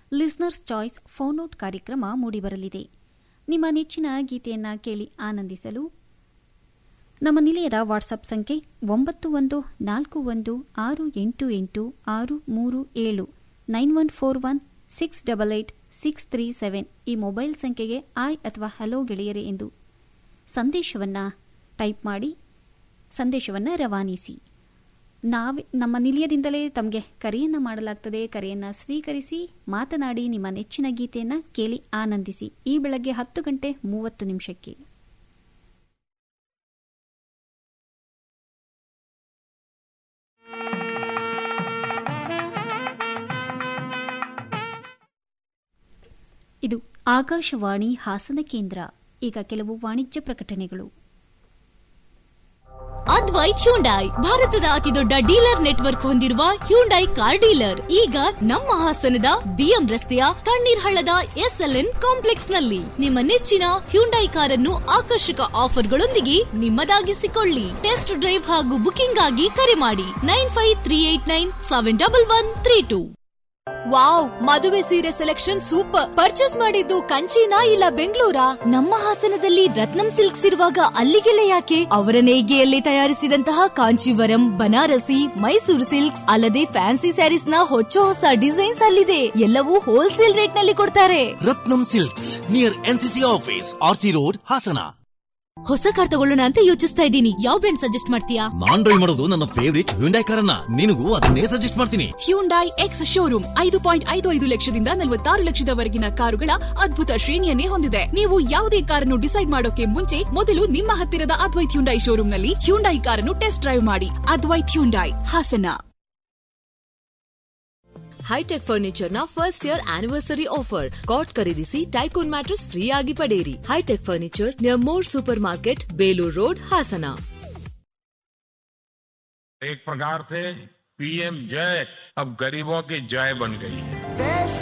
listeners choice ಫೋನೌಟ್ ಕಾರ್ಯಕ್ರಮ ಮೂಡಿಬರಲಿದೆ ನಿಮ್ಮ ನೆಚ್ಚಿನ ಗೀತೆಯನ್ನ ಕೇಳಿ ಆನಂದಿಸಲು ನಮ್ಮ ನಿಲಯದ ವಾಟ್ಸ್ಆಪ್ ಸಂಖ್ಯೆ ಒಂಬತ್ತು ಒಂದು ನಾಲ್ಕು ಒಂದು ಆರು ಎಂಟು ಎಂಟು ಆರು ಮೂರು ಏಳು nine one four one six double eight six three seven ಈ ಮೊಬೈಲ್ ಸಂಖ್ಯೆಗೆ ಆಯ್ ಅಥವಾ ಹಲೋ ಗೆಳೆಯರೆ ಎಂದು ಸಂದೇಶವನ್ನು ಟೈಪ್ ಮಾಡಿ ಸಂದೇಶವನ್ನು ರವಾನಿಸಿ ನಾವೇ ನಮ್ಮ ನಿಲಯದಿಂದಲೇ ತಮಗೆ ಕರೆಯನ್ನು ಮಾಡಲಾಗ್ತದೆ ಕರೆಯನ್ನು ಸ್ವೀಕರಿಸಿ ಮಾತನಾಡಿ ನಿಮ್ಮ ನೆಚ್ಚಿನ ಗೀತೆಯನ್ನು ಕೇಳಿ ಆನಂದಿಸಿ ಈ ಬೆಳಗ್ಗೆ ಹತ್ತು ಗಂಟೆ ಮೂವತ್ತು ನಿಮಿಷಕ್ಕೆ ಇದು ಆಕಾಶವಾಣಿ ಹಾಸನ ಕೇಂದ್ರ ಈಗ ಕೆಲವು ವಾಣಿಜ್ಯ ಪ್ರಕಟಣೆಗಳು ಅದ್ವೈತ್ ಹ್ಯುಂಡೈ ಭಾರತದ ಅತಿದೊಡ್ಡ ಡೀಲರ್ ನೆಟ್ವರ್ಕ್ ಹೊಂದಿರುವ ಹ್ಯುಂಡೈ ಕಾರ್ ಡೀಲರ್ ಈಗ ನಮ್ಮ ಹಾಸನದ ಬಿಎಂ ರಸ್ತೆಯ ತಣ್ಣೀರ್ ಹಳ್ಳದ ಎಸ್ಎಲ್ಎನ್ ಕಾಂಪ್ಲೆಕ್ಸ್ ನಲ್ಲಿ ನಿಮ್ಮ ನೆಚ್ಚಿನ ಹ್ಯುಂಡೈ ಕಾರನ್ನು ಆಕರ್ಷಕ ಆಫರ್ಗಳೊಂದಿಗೆ ನಿಮ್ಮದಾಗಿಸಿಕೊಳ್ಳಿ ಟೆಸ್ಟ್ ಡ್ರೈವ್ ಹಾಗೂ ಬುಕಿಂಗ್ ಆಗಿ ಕರೆ ಮಾಡಿ nine five three eight nine seven double one three two wow ಮದುವೆ ಸೀರೆ ಸೆಲೆಕ್ಷನ್ ಸೂಪರ್ ಪರ್ಚೇಸ್ ಮಾಡಿದ್ದು ಕಂಚಿನಾ ಇಲ್ಲ ಬೆಂಗಳೂರಾ ನಮ್ಮ ಹಾಸನದಲ್ಲಿ ರತ್ನಂ ಸಿಲ್ಕ್ಸ್ ಇರುವಾಗ ಅಲ್ಲಿಗೆಲ್ಲ ಯಾಕೆ ಅವರ ನೇಯ್ಗೆಯಲ್ಲಿ ತಯಾರಿಸಿದಂತಹ ಕಾಂಚೀವರಂ ಬನಾರಸಿ ಮೈಸೂರು ಸಿಲ್ಕ್ಸ್ ಅಲ್ಲದೆ ಫ್ಯಾನ್ಸಿ ಸ್ಯಾರೀಸ್ ನ ಹೊಚ್ಚ ಹೊಸ ಡಿಸೈನ್ಸ್ ಅಲ್ಲಿದೆ ಎಲ್ಲವೂ ಹೋಲ್ಸೇಲ್ ರೇಟ್ ನಲ್ಲಿ ಕೊಡ್ತಾರೆ Ratnam silks near NCC office RC road Hassan ಹೊಸ ಕಾರ್ ತಗೊಳ್ಳೋಣ ಅಂತ ಯೋಚಿಸ್ತಾ ಇದ್ದೀನಿ ಯಾವ ಬ್ರ್ಯಾಂಡ್ ಸಜೆಸ್ಟ್ ಮಾಡ್ತೀಯಾ ನಾನ್ ಡ್ರೈವ್ ಮಾಡೋದು ನನ್ನ ಫೇವರಿಟ್ ಹ್ಯುಂಡೈ ಕಾರನ್ನ ನಿನಗೂ ಅದನ್ನೇ ಸಜೆಸ್ಟ್ ಮಾಡ್ತೀನಿ ಹ್ಯುಂಡೈ ಎಕ್ಸ್ ಶೋರೂಮ್ ಐದು ಪಾಯಿಂಟ್ ಐದು ಐದು ಲಕ್ಷದಿಂದ ನಲವತ್ತಾರು ಲಕ್ಷದವರೆಗಿನ ಕಾರುಗಳ ಅದ್ಭುತ ಶ್ರೇಣಿಯನ್ನೇ ಹೊಂದಿದೆ ನೀವು ಯಾವುದೇ ಕಾರನ್ನು ಡಿಸೈಡ್ ಮಾಡೋಕೆ ಮುಂಚೆ ಮೊದಲು ನಿಮ್ಮ ಹತ್ತಿರದ ಅದ್ವೈತ್ ಹ್ಯುಂಡೈ ಶೋರೂಮ್ನಲ್ಲಿ ಹ್ಯುಂಡೈ ಕಾರನ್ನು ಟೆಸ್ಟ್ ಡ್ರೈವ್ ಮಾಡಿ Advaith Hyundai Hassan hi-tech furniture ನ first year anniversary offer cot ಖರೀದಿಸಿ ಟೈಕೋನ್ ಮ್ಯಾಟ್ರೆಸ್ ಫ್ರೀ ಆಗಿ ಪಡೆಯಿರಿ hi-tech furniture near More super market Belur road Hassan एक प्रकार से पीएम जय अब गरीबों की जय बन गई है